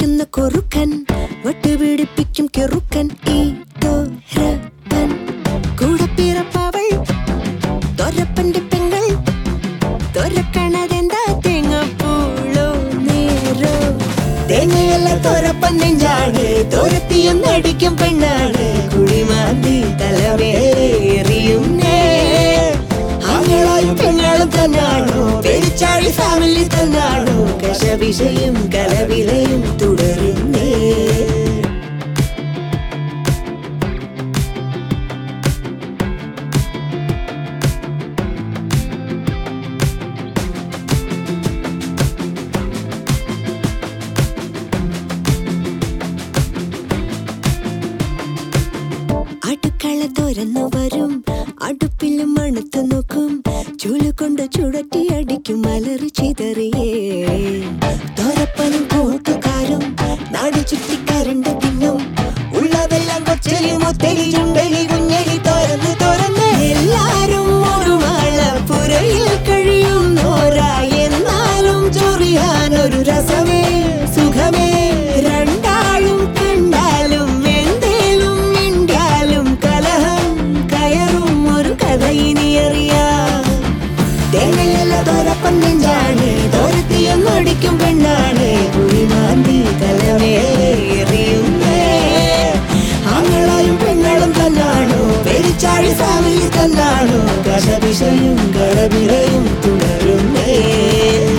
കളിക്കുന്ന കുറുക്കൻ വട്ടുപിടിപ്പിക്കും കിറുക്കൻ ഈ തോരപ്പൻ കൂടെ പിറപ്പവൾ തൊരപ്പന്റെ പെങ്ങൾ തൊരക്കണതെന്താ തേങ്ങപ്പൂളോ നേരോ തേങ്ങയല്ല തൊരപ്പൻ നെഞ്ചാണ് തോരത്തിയൊന്നടിക്കും പെണ്ണാണ് കുഴിമാന്തി തലവേറിയും ആങ്ങളായും പെണ്ണാളും തന്നാണോ പെരിച്ചാഴി ഫാമിലി തന്നാണോ കശവിഷയും കലവിലയും തുടരുന്നേ അടുക്കള തുറന്നു വരും അടുപ്പിലും മണത്തു നോക്കും ചൂല് കൊണ്ട് ചുഴറ്റി അടിക്കും മലറി ചിതറിയേ തോരപ്പനും കൂട്ടുകാരും നാട് ചുറ്റി കരണ്ട് തിന്നും ഉള്ളതെല്ലാം കൊച്ചലി മുത്തലി ചുണ്ടലി കുഞ്ഞലി തുറന്ന് തുറന്ന് എല്ലാരും ഒരു മാളപ്പുരയിൽ കഴിയുന്നോരാ എന്നാലും ചൊറിയാൻ ഒരു രസമേ സുഖമേ രണ്ടാളും കണ്ടാലും എന്തേലും മിണ്ടാലും കലഹം കയറും ഒരു കഥ ഇനി അറിയാം തേങ്ങയല്ല തോരപ്പൻ നെഞ്ചാണ് തോരത്തിയൊന്നടിക്കും പെണ്ണാണ് കുഴിമാന്തി തലവേറിയുന്നേ ആങ്ങളായും പെണ്ണും തന്നാണോ പെരിച്ചാഴി ഫാമിലി തന്നാണോ കഥവിഷയും കടവിലയും തുടരുന്നേ